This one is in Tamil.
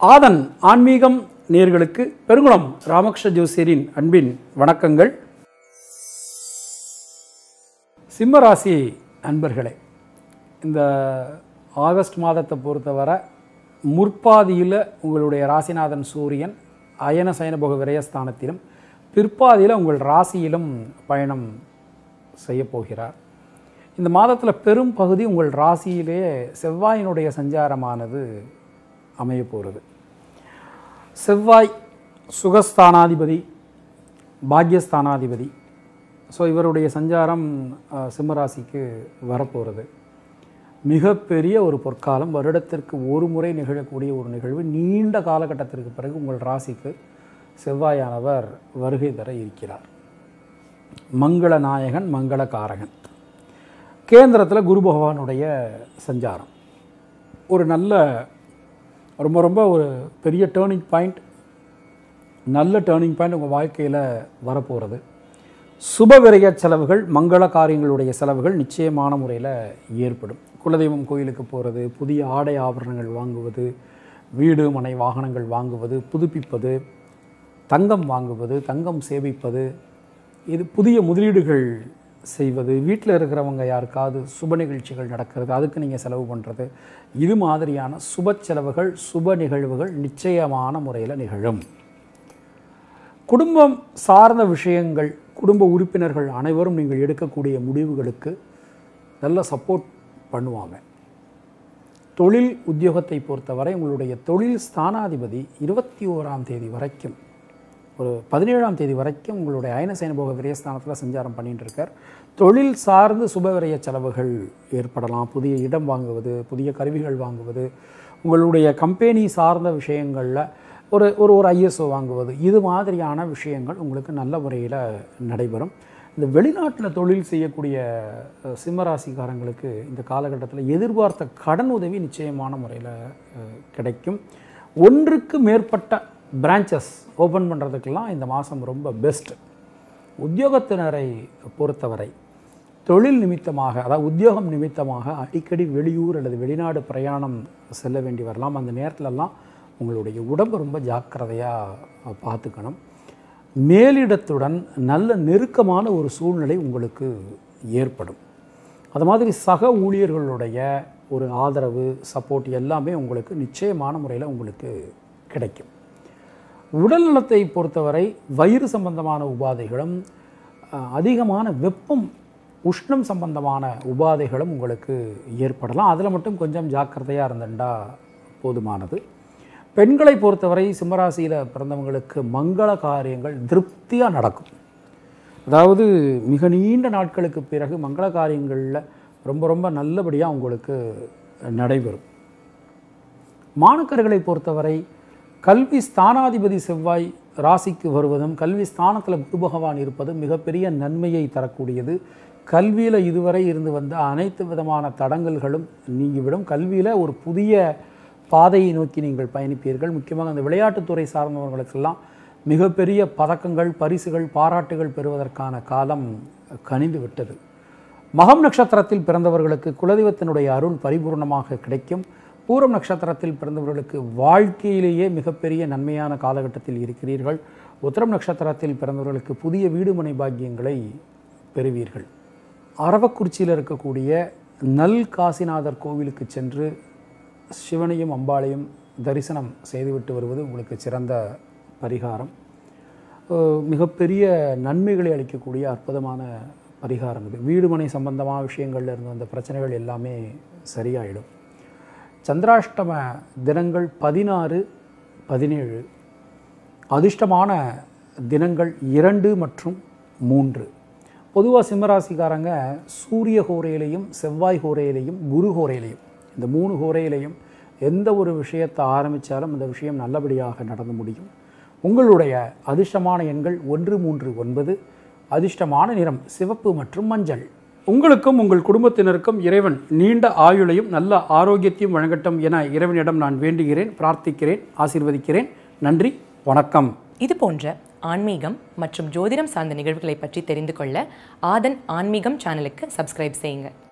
ஆதன் ஆன்மீகம் நேர்களுக்கு பெருங்குளம் ராமகிருஷ்ண ஜோசியரின் அன்பின் வணக்கங்கள் சிம்மராசி அன்பர்களே இந்த ஆகஸ்ட் மாதத்தை பொறுத்தவரை முற்பாதியில் உங்களுடைய ராசிநாதன் சூரியன் அயன சயனபோக விரயஸ்தானத்திலும் பிற்பாதியில் உங்கள் ராசியிலும் பயணம் செய்ய போகிறார் இந்த மாதத்தில் பெரும் பகுதி உங்கள் ராசியிலே செவ்வாயினுடைய சஞ்சாரமானது அமைய போகிறது செவ்வாய் சுகஸ்தானாதிபதி பாக்யஸ்தானாதிபதி ஸோ இவருடைய சஞ்சாரம் அஹ், சிம்மராசிக்கு வரப்போகிறது மிகப்பெரிய ஒரு பொற்காலம் வருடத்திற்கு ஒரு முறை நிகழக்கூடிய ஒரு நிகழ்வு நீண்ட காலகட்டத்திற்கு பிறகு உங்கள் ராசிக்கு செவ்வாயானவர் வருகை தர இருக்கிறார் மங்கள நாயகன் மங்களகாரகன் கேந்திரத்தில் குரு பகவானுடைய சஞ்சாரம் ஒரு நல்ல ரொம்ப ரொம்ப ஒரு பெரிய டேர்னிங் பாயிண்ட் நல்ல டேர்னிங் பாயிண்ட் உங்கள் வாழ்க்கையில் வரப்போகிறது சுப விரய செலவுகள் மங்கள காரியங்களுடைய செலவுகள் நிச்சயமான முறையில் ஏற்படும் குலதெய்வம் கோயிலுக்கு போகிறது புதிய ஆடை ஆபரணங்கள் வாங்குவது வீடு மனை வாகனங்கள் வாங்குவது புதுப்பிப்பது தங்கம் வாங்குவது தங்கம் சேமிப்பது இது புதிய முதலீடுகள் செய்வது வீட்டில் இருக்கிறவங்க யாருக்காவது சுப நிகழ்ச்சிகள் நடக்கிறது அதுக்கு நீங்கள் செலவு பண்ணுறது இது மாதிரியான சுப செலவுகள் சுப நிகழ்வுகள் நிச்சயமான முறையில் நிகழும் குடும்பம் சார்ந்த விஷயங்கள் குடும்ப உறுப்பினர்கள் அனைவரும் நீங்கள் எடுக்கக்கூடிய முடிவுகளுக்கு நல்ல சப்போர்ட் பண்ணுவாங்க தொழில் உத்தியோகத்தை பொறுத்தவரை உங்களுடைய தொழில் ஸ்தானாதிபதி இருபத்தி ஓராம் தேதி வரைக்கும் ஒரு பதினேழாம் தேதி வரைக்கும் உங்களுடைய அயன சைனபோக விரயஸ்தானத்தில் சஞ்சாரம் பண்ணிட்டு இருக்கார் தொழில் சார்ந்து சுபவிரய செலவுகள் ஏற்படலாம் புதிய இடம் வாங்குவது புதிய கருவிகள் வாங்குவது உங்களுடைய கம்பெனி சார்ந்த விஷயங்களில் ஒரு ஒரு ஒரு ஐஎஸ்ஓ வாங்குவது இது மாதிரியான விஷயங்கள் உங்களுக்கு நல்ல முறையில் நடைபெறும் இந்த வெளிநாட்டில் தொழில் செய்யக்கூடிய அஹ், சிம்மராசிக்காரங்களுக்கு இந்த காலகட்டத்தில் எதிர்பார்த்த கடன் உதவி நிச்சயமான முறையில் அஹ், கிடைக்கும் ஒன்றுக்கு மேற்பட்ட பிரான்ச்சஸ் ஓப்பன் பண்ணுறதுக்கெல்லாம் இந்த மாதம் ரொம்ப பெஸ்ட் உத்தியோகத்தினரை பொறுத்தவரை தொழில் நிமித்தமாக அதாவது உத்தியோகம் நிமித்தமாக அடிக்கடி வெளியூர் அல்லது வெளிநாடு பிரயாணம் செல்ல வேண்டி வரலாம் அந்த நேரத்துலலாம் உங்களுடைய உடம்பு ரொம்ப ஜாக்கிரதையாக பார்த்துக்கணும் மேலிடத்துடன் நல்ல நெருக்கமான ஒரு சூழ்நிலை உங்களுக்கு ஏற்படும் அது மாதிரி சக ஊழியர்களுடைய ஒரு ஆதரவு சப்போர்ட் எல்லாமே உங்களுக்கு நிச்சயமான முறையில் உங்களுக்கு கிடைக்கும் உடல் நலத்தை பொறுத்தவரை வயிறு சம்பந்தமான உபாதைகளும் அஹ், அதிகமான வெப்பம் உஷ்ணம் சம்பந்தமான உபாதைகளும் உங்களுக்கு ஏற்படலாம் அதில் மட்டும் கொஞ்சம் ஜாக்கிரதையாக இருந்துட்டா போதுமானது பெண்களை பொறுத்தவரை சிம்மராசியில் பிறந்தவங்களுக்கு மங்கள காரியங்கள் திருப்தியாக நடக்கும் அதாவது மிக நீண்ட நாட்களுக்கு பிறகு மங்கள காரியங்களில் ரொம்ப ரொம்ப நல்லபடியாக உங்களுக்கு நடைபெறும் மாணக்கர்களை பொறுத்தவரை கல்வி ஸ்தானாதிபதி செவ்வாய் ராசிக்கு வருவதும் கல்வி ஸ்தானத்தில் குரு பகவான் இருப்பதும் மிகப்பெரிய நன்மையை தரக்கூடியது கல்வியில் இதுவரை இருந்து வந்த அனைத்து விதமான தடங்கல்களும் நீங்கிவிடும் கல்வியில் ஒரு புதிய பாதையை நோக்கி நீங்கள் பயணிப்பீர்கள் முக்கியமாக அந்த விளையாட்டுத்துறை சார்ந்தவர்களுக்கெல்லாம் மிகப்பெரிய பதக்கங்கள் பரிசுகள் பாராட்டுகள் பெறுவதற்கான காலம் கனிந்து விட்டது மகம் நட்சத்திரத்தில் பிறந்தவர்களுக்கு குலதெய்வத்தினுடைய அருள் பரிபூர்ணமாக கிடைக்கும் பூரம் நட்சத்திரத்தில் பிறந்தவர்களுக்கு வாழ்க்கையிலேயே மிகப்பெரிய நன்மையான காலகட்டத்தில் இருக்கிறீர்கள் உத்தரம் நட்சத்திரத்தில் பிறந்தவர்களுக்கு புதிய வீடுமனை பாக்கியங்களை பெறுவீர்கள் அரவக்குறிச்சியில் இருக்கக்கூடிய நல் காசிநாதர் கோவிலுக்கு சென்று சிவனையும் அம்பாளையும் தரிசனம் செய்துவிட்டு வருவது உங்களுக்கு சிறந்த பரிகாரம் அஹ் மிகப்பெரிய நன்மைகளை அளிக்கக்கூடிய அற்புதமான பரிகாரம் இது வீடுமனை சம்பந்தமான விஷயங்கள்ல இருந்து வந்த பிரச்சனைகள் எல்லாமே சரியாயிடும் சந்திராஷ்டம தினங்கள் பதினாறு பதினேழு அதிர்ஷ்டமான தினங்கள் இரண்டு மற்றும் மூன்று பொதுவாக சிம்மராசிக்காரங்க சூரிய ஹோரையிலையும் செவ்வாய் ஹோரையிலையும் குரு ஹோரையிலையும் இந்த மூணு ஹோரையிலையும் எந்த ஒரு விஷயத்தை ஆரம்பித்தாலும் அந்த விஷயம் நல்லபடியாக நடந்து முடியும் உங்களுடைய அதிர்ஷ்டமான எண்கள் ஒன்று மூன்று ஒன்பது அதிர்ஷ்டமான நிறம் சிவப்பு மற்றும் மஞ்சள் உங்களுக்கும் உங்கள் குடும்பத்தினருக்கும் இறைவன் நீண்ட ஆயுளையும் நல்ல ஆரோக்கியத்தையும் வழங்கட்டும் என இறைவனிடம் நான் வேண்டுகிறேன் பிரார்த்திக்கிறேன் ஆசீர்வதிக்கிறேன் நன்றி வணக்கம் இது போன்ற ஆன்மீகம் மற்றும் ஜோதிடம் சார்ந்த நிகழ்வுகளை பற்றி தெரிந்து கொள்ள ஆதன் ஆன்மீகம் சேனலுக்கு சப்ஸ்கிரைப் செய்யுங்க